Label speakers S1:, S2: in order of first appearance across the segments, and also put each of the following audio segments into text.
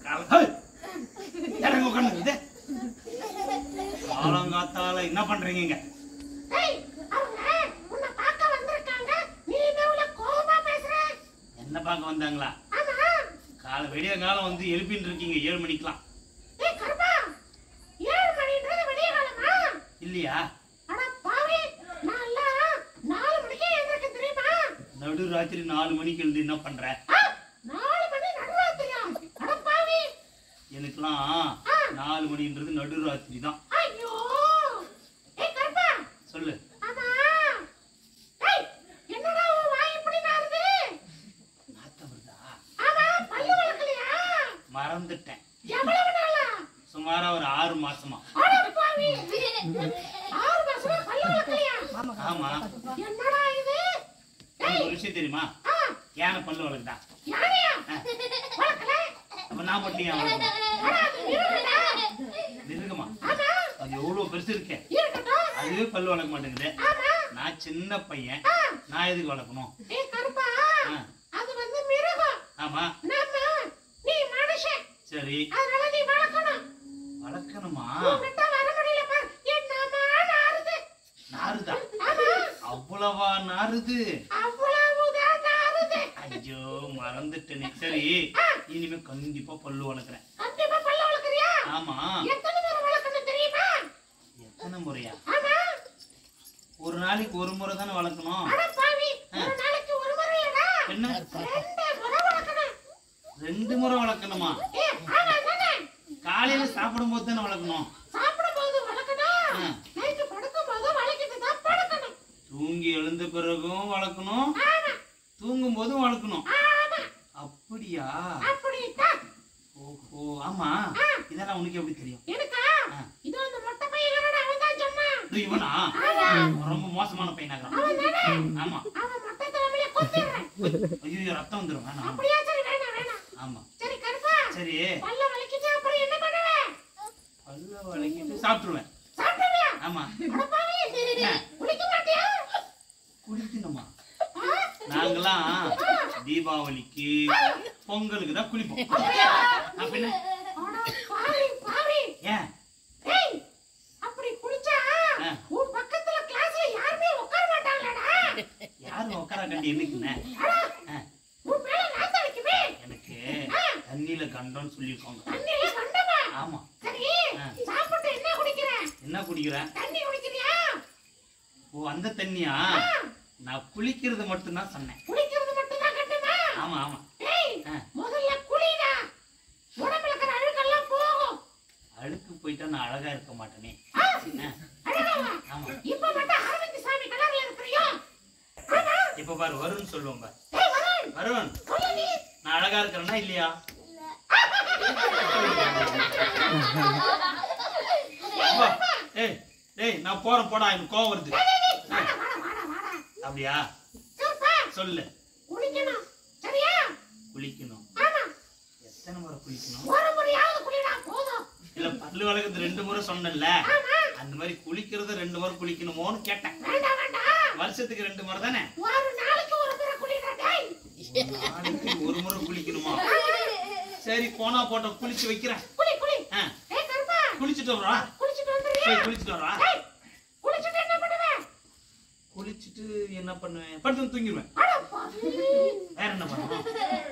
S1: இறங்க உட்காந்து காலங்காத்தால என்ன பண்றீங்க இங்க?
S2: ஏய், அவங்க உன்னை பார்க்க வந்திருக்காங்க. நீ என்ன இவ்வளவு கோவமா பேசுற?
S1: என்ன பார்க்க வந்தாங்களா
S2: ஆமா.
S1: காலை விடிய காலம் வந்து எழுப்பின்னு இருக்கீங்க ஏழு மணிக்கெல்லாம்
S2: ஏய், கருப்பா, ஏழு மணின்றது விடிய காலமா?
S1: இல்லையா
S2: அட பாவி, நான்லாம் நாலு மணிக்கே எழுந்திருக்கேன் தெரியுமா?
S1: நடு ராத்திரி நாலு மணிக்கு எழுந்து என்ன பண்ற
S2: ஆ, நாலு மணி நடுராத்திரியா? அட பாவி,
S1: எனக்கெல்லாம் நாலு மணின்றது நடு ராத்திரி தான்
S2: ஐயோ. ஏய், கருப்பா,
S1: சொல்லு
S2: ஆமா. ஏய், என்னடா உன் வாய் இப்படி நாறுது?
S1: நாத்தம் வருதா
S2: ஆமா, பல்லு விளக்கலையா?
S1: மறந்துட்டேன்
S2: எவ்வளவு நாளா?
S1: சுமாரா ஒரு ஆறு மாசமா
S2: அட பாவி, ஆறு மாசமா பல்லு விளக்கலையா?
S1: ஆமா
S2: என்னடா இது
S1: உனக்கு ஒரு விஷயம் தெரியுமா
S2: ஆ,
S1: யானை பல்லு வளர்க்குதா
S2: யானையா? வளர்க்கல?
S1: அப்ப நான் மட்டும் ஏன் வளர்க்கணும்
S2: அட, அது மிருகம்டா.
S1: மிருகமா
S2: ஆமா,
S1: அது எவ்வளவு பெருசு இருக்கேன்
S2: இருக்கட்டும்.
S1: அதுவே பல்லு வளர்க்க மாட்டேங்குது
S2: ஆமா.
S1: நான் சின்ன பையன்
S2: ஆ,
S1: நான் எதுக்கு வளர்க்கணும்
S2: ஏய் கருப்பா,
S1: ஆ.
S2: அது வந்து மிருகம்.
S1: ஆமா
S2: நம்ம, நீ மனுஷன்.
S1: சரி
S2: அதனால நீ வளர்க்கணும்.
S1: வளர்க்கணுமா
S2: உன்கிட்ட வர முடியல பார். என்னம்மா நாறுது.
S1: நாறுதா
S2: ஆமா,
S1: அவ்வளவா நாறுது
S2: அவ்வளவுதான் நாறுது.
S1: ஐயோ மறந்துட்டேனே சரி இனிமே கண்டிப்பா பல்லு வளர்க்குறேன்
S2: கண்டிப்பா பல்லு வளர்க்கறியா?
S1: ஆமா
S2: எத்தனை முறை வளர்க்கணும் தெரியுமா?
S1: எத்தனை முறையா
S2: ஆமா.
S1: ஒரு நாளைக்கு ஒரு முறை தானே வளர்க்கணும்
S2: அட பாவி, ஒரு நாளைக்கு ஒரு முறை இல்லடா.
S1: என்ன
S2: ரெண்டு முறை வளர்க்கணும்.
S1: ரெண்டு முறை வளர்க்கணுமா
S2: ஏய், ஆமா தானே?
S1: காலையில சாப்பிடும் போது தானே வளர்க்கணும்
S2: சாப்பிடும்போது வளர்க்கணும்.
S1: ஆ.
S2: நைட்டு படுக்கும்போது வளைக்கிட்டு தான் படுக்கணும்.
S1: தூங்கி எழுந்த பிறகும் வளர்க்கணும்
S2: ஆமா,
S1: தூங்கும் போதும் வளர்க்கணும்
S2: ஆமா,
S1: அப்படியா
S2: அப்படித்தான்.
S1: ஓஹோ ஆமா இதெல்லாம் உனக்கு எப்படி தெரியும்
S2: எனக்கா?
S1: ஆ.
S2: இதோ இந்த மொட்டை பையன் இருக்கானே, அவன் தான் சொன்னான்.
S1: இது இவனா
S2: ஆமா.
S1: ரொம்ப மோசமான பையனாகிறான்
S2: அவன் தானே?
S1: ஆமா
S2: அவன் மொட்டை தலைமையில குத்திடுறேன்.
S1: ஐயோ ரத்தம் வந்துடும் வேணாம்
S2: அப்படியா? சரி, வேணாம், வேணாம்.
S1: ஆமா
S2: சரி, கருப்பா,
S1: சரி
S2: பல்ல வளைக்கிட்டு அப்புறம் என்ன பண்ணுவ?
S1: பல்ல வளைக்கிட்டு சாப்பிட்டுருவேன்
S2: சாப்பிடுவியா?
S1: ஆமா
S2: அட பாவி, குளிக்க மாட்டியா?
S1: குளிக்கணுமா
S2: ஆ?
S1: நாங்கெல்லாம் தீபாவளிக்கு பொங்கலுக்கு தான் குளிப்போம் அப்ப என்ன
S2: அட பாவி, பாவி.
S1: ஏன்
S2: ஏய், அப்படி குளிச்சா
S1: ஆ.
S2: உன் பக்கத்துல கிளாஸ்ல யாருமே உட்கார மாட்டாங்களாடா
S1: யாரும் உட்கார கண்டி என்னக்குண்ணே ஆ,
S2: உன் மேல நாத்தம் அடிக்குமே
S1: எனக்கு தண்ணியில கண்டோன்னு சொல்லியிருக்காங்க
S2: தண்ணியில கண்டமா
S1: ஆமா
S2: சரி
S1: ஆ.
S2: சாப்பிட்டு என்ன குடிக்கிற
S1: என்ன குடிக்கிறேன்
S2: தண்ணி குடிக்கிறியா
S1: ஓ அந்த தண்ணியா நான் குளிக்கிறது மட்டும்தான் சொன்னேன்
S2: குடிக்கிறது மட்டும் தான் கட்டுமா
S1: ஆமா ஆமா
S2: ஏய்
S1: ஆ.
S2: முதல்ல குளிடா உடம்புல இருக்கிற அழுக்கெல்லாம் போகும்
S1: அழுக்கு போயிட்டா நான் அழகா இருக்க மாட்டேனே
S2: ஆ,
S1: ஆ,
S2: அழகாவா
S1: ஆமா
S2: இப்ப மட்டும் அரவிந்த் சாமி கலர்ல இருக்கிறியோ ஆமா
S1: இப்ப பாரு வருண் சொல்லுவோம் பாரு
S2: ஏய் வருண்
S1: வருண்
S2: சொல்லு நீ
S1: நான் அழகா இருக்கிறேனா இல்லையா அப்பா, ஏய் ஏய் நான் போறேன் போடா எனக்கு கோவம் வருது ஆ,
S2: வாடா வாடா வாடா வாடா
S1: அப்படியா
S2: சரிப்பா
S1: சொல்லு
S2: குளிக்கணும் சரியா
S1: குளிக்கணும்
S2: ஆமா
S1: எத்தனை முறை குளிக்கணும்
S2: ஒரு முறையாவது குளிடா போதும்
S1: இல்ல பல்லு வளர்க்கறது ரெண்டு முறை சொன்னேன்ல
S2: ஆமா
S1: அந்த மாதிரி குளிக்கிறது ரெண்டு முறை குளிக்கணுமோன்னு கேட்டேன்
S2: வேண்டாம் வேண்டாம்
S1: வருஷத்துக்கு ரெண்டு முறை தானே
S2: ஒரு நாளைக்கு ஒரு முறை குளிடா டேய்
S1: நாளைக்கு ஒரு முறை குளிக்கணுமா சரி போனா போட்ட குளிச்சு வைக்கிறேன்
S2: குளி குளி
S1: ஆ,
S2: ஏய் கருப்பா
S1: குளிச்சுட்டு வரா
S2: குளிச்சிட்டு வந்துறியா
S1: போய் குளிச்சுட்டு வரா
S2: டேய் குளிச்சிட்டு என்ன பண்ணுவ
S1: குளிச்சுட்டு என்ன பண்ணுவேன் படுத்து வந்து தூங்கிடுவேன்
S2: அட பாவி
S1: வேற என்ன பண்ணுவோம்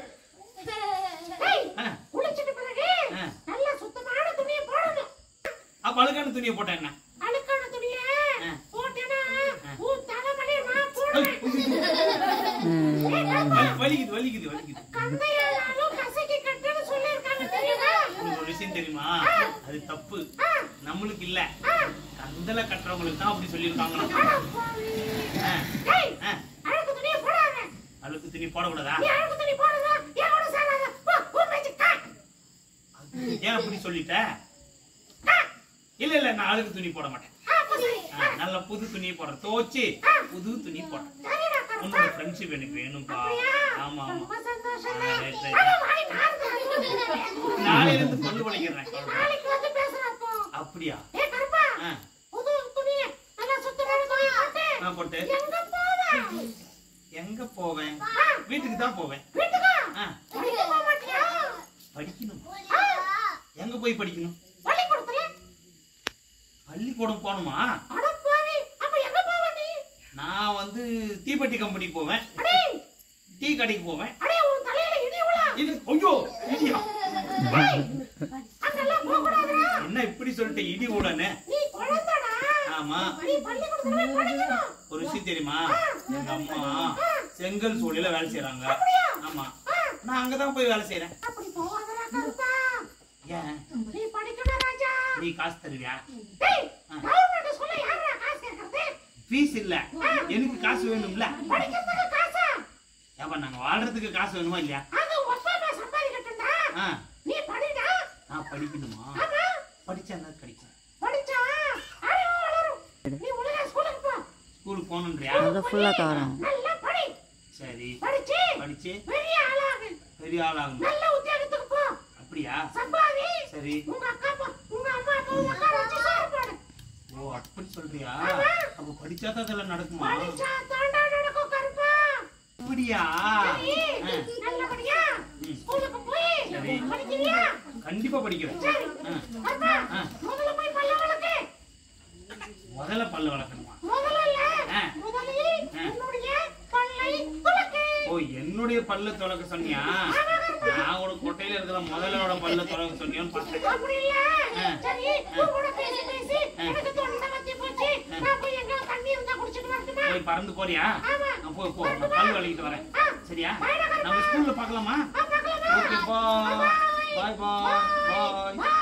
S2: டேய்
S1: ஆ,
S2: குளிச்சிட்டு பிறகு
S1: ஆ.
S2: நல்ல சுத்தமான துணியை போடணும்
S1: அப்ப அழுக்கான துணியை போட்டேன் என்ன
S2: அழுக்கான துணியை
S1: ஆ.
S2: போட்டேன்னா
S1: ஆ.
S2: உன் தலைமலையை நான் போடுவேன் ஏய் கருப்பா
S1: வலி- வலிக்குது வலிக்குது வலிக்குது
S2: கந்தையானாலும் கசக்கி கட்டுன்னு சொல்லியிருக்காங்க தெரியுமா
S1: உங்களுக்கு ஒரு விஷயம் தெரியுமா அது தப்பு
S2: ஆ.
S1: நம்மளுக்கு இல்ல கந்தல கட்டுறவங்களுக்கு தான் அப்படி சொல்லியிருக்காங்க
S2: அட பாவி. டேய் அழுக்கு துணியை போடாத
S1: அழுக்கு துணி போடக்கூடாதா
S2: நீ அழுக்கு துணி போடுறதா என் கூட சேராத போ ஊர் மேய்ச்சி கா
S1: ஏன் அப்படி சொல்லிட்ட இல்ல இல்ல நான் அழுக்கு துணி போட மாட்டேன்
S2: ஆ, போ சரி.
S1: ஆ, நல்ல புது துணி போடுறேன் துவச்சு புது துணி போடுறேன்
S2: சரிடா, கருப்பா.
S1: உன்னோட ஃப்ரெண்ட்ஷிப் எனக்கு வேணும்பா
S2: அப்படியா?
S1: ஆமா ஆமா
S2: ரொம்ப சந்தோஷம்
S1: ஆ, ரைட், ரைட்.
S2: அட, வாய் நாறுது.
S1: நாளையில இருந்து பல்லு வளைக்கிறேன்
S2: நாளைக்கு வந்து பேசுறேன் அப்போ.
S1: அப்படியா
S2: ஏய், கருப்பா,
S1: ஆ,
S2: புது துணியை நல்லா சுத்தமான துணியை போட்டு,
S1: நான் போட்டு
S2: எங்க போவ?
S1: எங்க போவேன்
S2: ஆ,
S1: வீட்டுக்கு தான் போவேன்
S2: வீட்டுக்கா?
S1: ஆ,
S2: படிக்க போக மாட்டியா?
S1: படிக்கணும்
S2: ஆ,
S1: எங்க போய் படிக்கணும்
S2: பள்ளிக்கூடத்துல
S1: பள்ளிக்கூடம் போகணுமா
S2: அட பாவி அப்ப எங்க போவ நீ
S1: நான் வந்து தீப்பெட்டி கம்பெனிக்கு போவேன்
S2: அடே
S1: டீ கடைக்கு போவேன்
S2: அடே உன் தலையில இடி விழா
S1: இது ஐயோ இடியா
S2: அங்கெல்லாம் போக கூடாதுடா
S1: என்ன இப்படி சொல்லிட்டு இடி உடனே
S2: நீ குழந்தைடா
S1: ஆமா
S2: நீ பள்ளிக்கூடத்துல போய் படிக்கணும்
S1: ஒரு விஷயம் தெரியுமா எங்க அம்மா செங்கல் சூளையில வேலை செய்யறாங்க ஆமா நான் அங்கதான் போய் வேலை செய்யறேன்
S2: அப்படி போகாதடா கருப்பா
S1: ஏன்
S2: நீ படிக்கணும் ராஜா
S1: நீ காசு தருவியா
S2: டேய் கவர்மெண்ட் ஸ்கூல்ல யாரா காசு கேக்குறது
S1: ஃபீஸ் இல்ல எனக்கு காசு வேணும்ல
S2: படிக்கிறதுக்கு காசா
S1: ஏப்பா நாங்க வாழ்றதுக்கு காசு வேணுமா இல்லையா
S2: அது ஒப்பாம சம்பாதிக்கட்டும்டா
S1: ஆ
S2: நீ படிடா
S1: நான் படிக்கணுமா
S2: ஆமா
S1: படிச்சா என்ன கிடைக்கும்
S2: படிச்சா அறிவு வளரும் நீ ஒழுங்கா ஸ்கூலுக்கு போ
S1: ஸ்கூலுக்கு போகணுன்றியா
S3: அதை ஃபுல்லாக கவரம்
S2: நல்லா படி
S1: சரி
S2: படிச்சு
S1: படிச்சு
S2: பெரிய ஆளாகு
S1: பெரிய ஆளாகணும்
S2: நல்ல உத்தியோகத்துக்கு போ
S1: அப்படியா
S2: சம்பாதி
S1: சரி
S2: உங்க அக்கா அப்பா உங்க அம்மா அப்பா உட்கார வச்சு சோறு போடு
S1: ஓ அப்படி சொல்றியா அப்ப படிச்சா தான் அதெல்லாம் நடக்குமா
S2: படிச்சா தாண்டா நடக்கும் கருப்பா
S1: அப்படியா
S2: சரி
S1: ஆ,
S2: நல்லபடியா
S1: ம்.
S2: ஸ்கூலுக்கு போய்
S1: சரி.
S2: படிக்கிறியா
S1: கண்டிப்பா படிக்கிறேன்
S2: சரி
S1: ஆ,
S2: கருப்பா
S1: ஆ.
S2: முதல்ல போய் பல்ல வளர்க்கு
S1: முதல்ல பல்லு வளர்க்கணுமா
S2: முதல்ல இல்ல
S1: ஆ.
S2: முதலில்
S1: ஆ.
S2: உன்னுடைய பல்லை துலக்கு
S1: ஓ என்னுடைய பல்ல துலக்க சொன்னியா நான் ஒரு கொட்டையில இருக்கிற முதலோட பல்ல துலக்க சொன்னியோன்னு பார்த்தேன்
S2: அப்படி இல்ல
S1: ஆ.
S2: சரி உன் கூட பேசி பேசி எனக்கு தொண்டை வத்தி போச்சு நான் போய் எங்க தண்ணி இருந்தா குடிச்சிட்டு வரட்டுமா
S1: போய் பறந்து போறியா
S2: ஆமா.
S1: நான் போய் போ நான் பல் வலிக்கிட்டு வரேன்
S2: ஆ.
S1: சரியா
S2: பாய்
S1: நம்ம ஸ்கூல்ல பார்க்கலாமா
S2: ஆ, பார்க்கலாமா?
S1: ஓகே பாய் பாய் பாய் பாய்
S2: பாய்